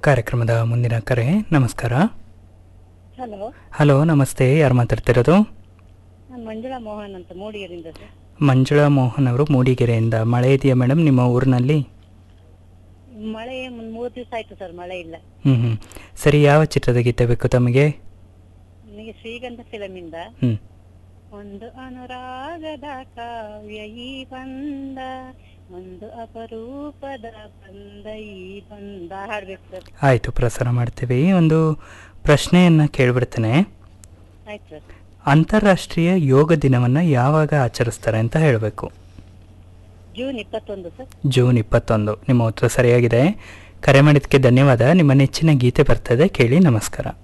ಕಾರ್ಯಕ್ರಮದ ಮುಂದಿನ ಕರೆ ನಮಸ್ಕಾರ ಹಲೋ ಹಲೋ ನಮಸ್ತೆ ಯಾರು ಮಾತಾಡ್ತಿರೋದು ನಾನು ಮಂಜುಳಾ ಮೋಹನ್ ಅಂತ ಮೂಡಿಗೆರೆಯಿಂದ ಸರ್ ಮಂಜುಳಾ ಮೋಹನ್ ಅವರು ಮೂಡಿಗೆರೆಯಿಂದ ಮಳೆ ಇದೆಯಾ ಮೇಡಮ್ ನಿಮ್ಮ ಊರಿನಲ್ಲಿ ಮಳೆ ಒಂದು ಮೂರು ದಿವಸ ಆಯ್ತು ಸರ್ ಮಳೆ ಇಲ್ಲ ಹ್ಞೂ ಹ್ಞೂ ಸರಿ ಯಾವ ಚಿತ್ರದ ಗೀತೆ ಬೇಕು ತಮಗೆ ನನಗೆ ಶ್ರೀಗಂಧ ಫಿಲಮಿಂದ ಹ್ಞೂ ಒಂದು ಅನುರಾಗದ ಕಾವ್ಯ ಈ ಬಂದ ಒಂದು ಅಪರೂಪದ ಬಂದ ಈ ಬಂದ ಹಾಡ್ಬೇಕು ಸರ್ ಆಯಿತು ಪ್ರಸಾರ ಮಾಡ್ತೀವಿ ಒಂದು ಪ್ರಶ್ನೆಯನ್ನು ಕೇಳಿಬಿಡ್ತೇನೆ ಆಯ್ತು ಸರ್ ಅಂತಾರಾಷ್ಟ್ರೀಯ ಯೋಗ ದಿನವನ್ನು ಯಾವಾಗ ಆಚರಿಸ್ತಾರೆ ಅಂತ ಹೇಳಬೇಕು ಜೂನ್ ಇಪ್ಪತ್ತೊಂದು ಸರ್ ಜೂನ್ ಇಪ್ಪತ್ತೊಂದು ನಿಮ್ಮ ಉತ್ತರ ಸರಿಯಾಗಿದೆ ಕರೆ ಮಾಡಿದ್ದಕ್ಕೆ ಧನ್ಯವಾದ ನಿಮ್ಮ ನೆಚ್ಚಿನ ಗೀತೆ ಬರ್ತದೆ ಕೇಳಿ ನಮಸ್ಕಾರ